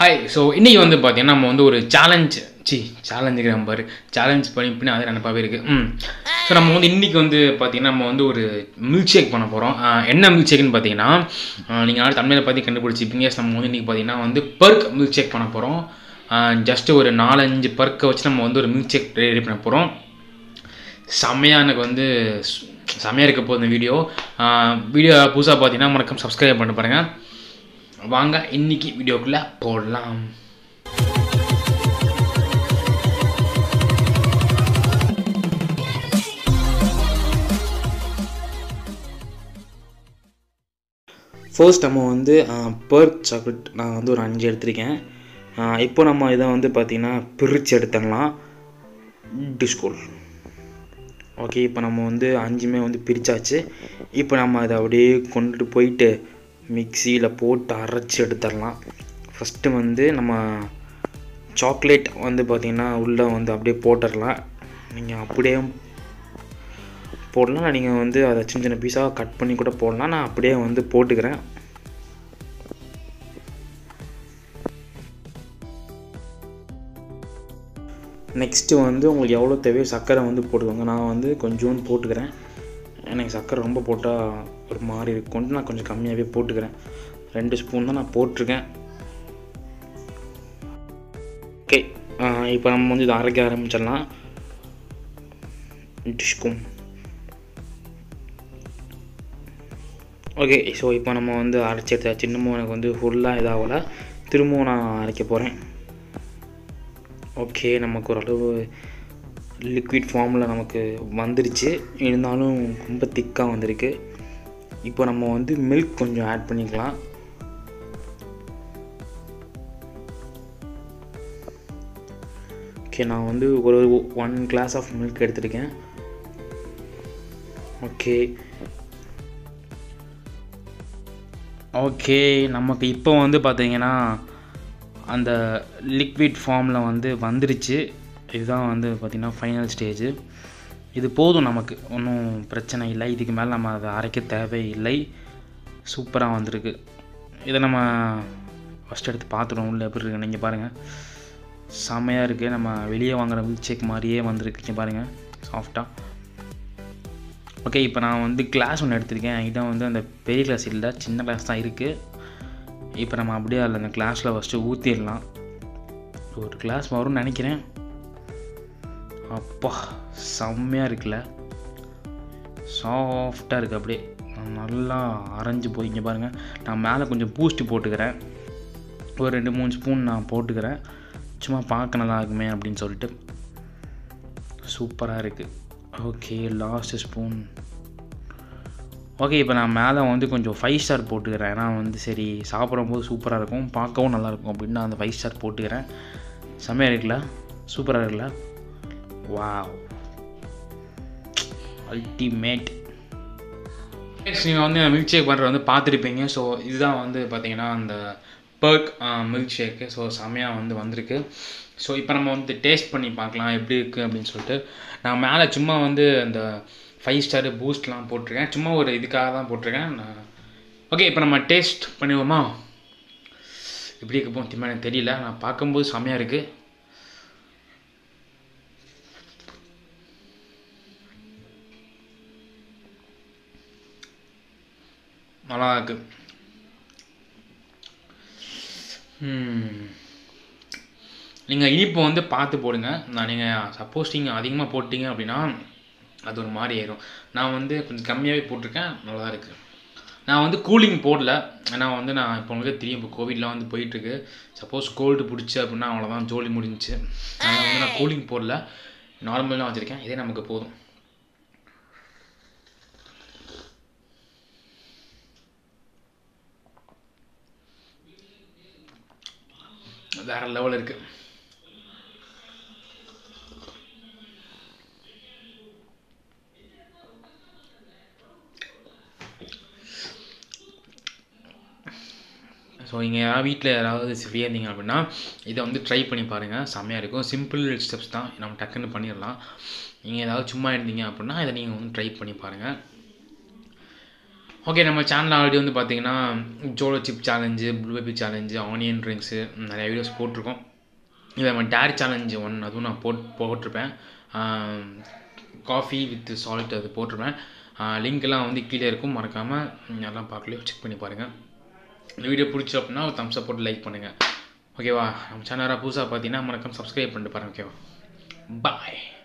hi so இன்றைக்கி வந்து பார்த்தீங்கன்னா நம்ம வந்து ஒரு சேலஞ்ச் சி சேலஞ்சுக்கு பாரு சேலஞ்ச் பண்ணி பண்ணி அது நினப்பாவே இருக்குது ம் ஸோ நம்ம வந்து இன்றைக்கி வந்து பார்த்தீங்கன்னா நம்ம வந்து ஒரு மில்க் ஷேக் பண்ண போகிறோம் என்ன மில்க் ஷேக்னு பார்த்தீங்கன்னா நீங்கள் நாள் தமிழில் பார்த்து கண்டுபிடிச்சிப்பீங்க நம்ம வந்து இன்றைக்கி பார்த்தீங்கன்னா வந்து பர்க் மில்க் ஷேக் பண்ண போகிறோம் ஜஸ்ட்டு ஒரு நாலஞ்சு பர்க்கை வச்சு நம்ம வந்து ஒரு மில்க் ஷேக் ரெடி பண்ண போகிறோம் செம்மையாக எனக்கு வந்து சு- செம்மையாக இருக்க போகுது இந்த வீடியோ வீடியோ புதுசாக பார்த்தீங்கன்னா மறக்காம சப்ஸ்கிரைப் பண்ண பாருங்கள் வாங்க இன்னைக்கு வீடியோக்குள்ளே போடலாம் ஃபர்ஸ்ட் நம்ம வந்து பர்க் சாக்லேட் நான் வந்து ஒரு அஞ்சு எடுத்திருக்கேன் ஆஹ் இப்போ நம்ம இதை வந்து பார்த்திங்கன்னா பிரித்து எடுத்துடலாம் டிஸ்கோல் ஓகே இப்போ நம்ம வந்து அஞ்சுமே வந்து பிரித்தாச்சு இப்போ நம்ம அதை அப்படியே கொண்டுட்டு போயிட்டு மிக்சியில் போட்டு அரைச்சி எடுத்துடலாம் ஃபஸ்ட்டு வந்து நம்ம சாக்லேட் வந்து பார்த்திங்கன்னா உள்ளே வந்து அப்படியே போட்டுடலாம் நீங்கள் அப்படியே போடலாம் நீங்கள் வந்து அதை சின்ன சின்ன பீஸாக கட் பண்ணி கூட போடலாம் நான் அப்படியே வந்து போட்டுக்கிறேன் நெக்ஸ்ட்டு வந்து உங்களுக்கு எவ்வளோ தேவையோ சர்க்கரை வந்து போட்டுக்கோங்க நான் வந்து கொஞ்சோண்டு போட்டுக்கிறேன் எனக்கு சர்க்கரை ரொம்ப போட்டால் ஒரு மாதிரி இருக்கும்ட்டு நான் கொஞ்சம் கம்மியாகவே போட்டுக்கிறேன் ரெண்டு ஸ்பூன் தான் நான் போட்டிருக்கேன் ஓகே இப்போ நம்ம வந்து இதை அரைக்க ஆரம்பிச்சிடலாம் டிஷ்கும் ஓகே ஸோ இப்போ நம்ம வந்து அரைச்சி எடுத்தாச்சு இன்னமும் எனக்கு வந்து ஃபுல்லாக இதாகல திரும்பவும் நான் அரைக்க போகிறேன் ஓகே நமக்கு ஓரளவு லிக்விட் ஃபார்மில் நமக்கு வந்துருச்சு இருந்தாலும் ரொம்ப திக்காக வந்திருக்கு இப்போ நம்ம வந்து மில்க் கொஞ்சம் ஆட் பண்ணிக்கலாம் ஓகே நான் வந்து ஒரு ஒன் கிளாஸ் ஆஃப் மில்க் எடுத்திருக்கேன் ஓகே ஓகே நமக்கு இப்போ வந்து பார்த்தீங்கன்னா அந்த லிக்விட் ஃபார்மில் வந்து வந்துருச்சு இதுதான் வந்து பார்த்திங்கன்னா ஃபைனல் ஸ்டேஜு இது போதும் நமக்கு ஒன்றும் பிரச்சனை இல்லை இதுக்கு மேலே நம்ம அதை அரைக்க தேவையில்லை சூப்பராக வந்திருக்கு இதை நம்ம ஃபஸ்ட் எடுத்து பார்த்துடுவோம் உள்ள எப்படி இருக்கு நீங்கள் பாருங்கள் செம்மையாக இருக்குது நம்ம வெளியே வாங்குற மில்க் ஷேக் மாதிரியே வந்திருக்கு இங்க பாருங்கள் சாஃப்டாக ஓகே இப்போ நான் வந்து கிளாஸ் ஒன்று எடுத்திருக்கேன் என்கிட்ட வந்து அந்த பெரிய கிளாஸ் இல்லை சின்ன கிளாஸ் தான் இருக்குது இப்போ நம்ம அப்படியே அதில் அந்த கிளாஸில் ஃபஸ்ட்டு ஊற்றிடலாம் ஒரு கிளாஸ் வரும்னு நினைக்கிறேன் அப்பா செம்மையாக இருக்குல்ல சாஃப்டாக இருக்குது அப்படியே நல்லா அரைஞ்சு போய் இங்கே பாருங்கள் நான் மேலே கொஞ்சம் பூஸ்ட்டு போட்டுக்கிறேன் ஒரு ரெண்டு மூணு ஸ்பூன் நான் போட்டுக்கிறேன் சும்மா பார்க்க நல்லா இருக்குமே அப்படின்னு சொல்லிட்டு சூப்பராக இருக்குது ஓகே லாஸ்ட் ஸ்பூன் ஓகே இப்போ நான் மேலே வந்து கொஞ்சம் ஃபைவ் ஸ்டார் போட்டுக்கிறேன் ஏன்னா வந்து சரி சாப்பிடும்போது சூப்பராக இருக்கும் பார்க்கவும் நல்லாயிருக்கும் அப்படின்னு நான் அந்த ஃபைவ் ஸ்டார் போட்டுக்கிறேன் செம்மையாக இருக்குல்ல சூப்பராக இருக்குல்ல வாவ் அல்டிமேட் நீங்கள் வந்து மில்க் ஷேக் பண்ணுறது வந்து பார்த்துருப்பீங்க ஸோ இதுதான் வந்து பார்த்தீங்கன்னா அந்த பர்க் மில்க் ஷேக்கு ஸோ செம்மையாக வந்து வந்திருக்கு ஸோ இப்போ நம்ம வந்து டேஸ்ட் பண்ணி பார்க்கலாம் எப்படி இருக்குது அப்படின்னு சொல்லிட்டு நான் மேலே சும்மா வந்து அந்த ஃபைவ் ஸ்டாரு பூஸ்ட்லாம் போட்டிருக்கேன் சும்மா ஒரு இதுக்காக தான் போட்டிருக்கேன் நான் ஓகே இப்போ நம்ம டேஸ்ட் பண்ணுவோமா எப்படி இருக்க போகும் திரும்ப எனக்கு தெரியல நான் பார்க்கும்போது செம்மையாக இருக்குது நல்லா இருக்கு நீங்கள் இனிப்பு வந்து பார்த்து போடுங்க நான் நீங்கள் சப்போஸ் நீங்கள் அதிகமாக போட்டிங்க அப்படின்னா அது ஒரு மாதிரி ஆயிரும் நான் வந்து கொஞ்சம் கம்மியாகவே போட்டிருக்கேன் நல்லா இருக்குது நான் வந்து கூலிங் போடல ஏன்னா வந்து நான் இப்போ உங்களுக்கு தெரியும் இப்போ கோவிட்லாம் வந்து போயிட்டுருக்கு சப்போஸ் கோல்டு பிடிச்சி அப்படின்னா அவ்வளோதான் ஜோலி முடிஞ்சுச்சு அதனால் வந்து நான் கூலிங் போடல நார்மலாக வச்சுருக்கேன் இதே நமக்கு போதும் வேற லெவல் இருக்கு ஸோ நீங்கள் யாராவது வீட்டில் யாராவது ஃப்ரீயாக இருந்தீங்க அப்படின்னா இதை வந்து ட்ரை பண்ணி பாருங்கள் செம்மையாக இருக்கும் சிம்பிள் ஸ்டெப்ஸ் தான் நம்ம டக்குன்னு பண்ணிடலாம் நீங்கள் ஏதாவது சும்மா இருந்தீங்க அப்படின்னா இதை நீங்கள் வந்து ட்ரை பண்ணி பாருங்கள் ஓகே நம்ம சேனல் ஆல்ரெடி வந்து பார்த்தீங்கன்னா Jolo chip challenge blue baby challenge onion drinks நிறைய வீடியோஸ் போட்டிருக்கோம் இதை நம்ம டேர் சேலஞ்சு ஒன் அதுவும் நான் போட் போட்டிருப்பேன் காஃபி வித் சால்ட் அது போட்டிருப்பேன் லிங்க் எல்லாம் வந்து கீழே இருக்கும் மறக்காமல் எல்லாம் பார்க்கலையோ செக் பண்ணி பாருங்கள் இந்த வீடியோ பிடிச்சி அப்படின்னா ஒரு தம்ஸ் போட்டு லைக் பண்ணுங்கள் ஓகேவா நம்ம சேனலாக புதுசாக பார்த்தீங்கன்னா மறக்காம சப்ஸ்கிரைப் பண்ணிட்டு பாருங்கள் ஓகேவா பாய்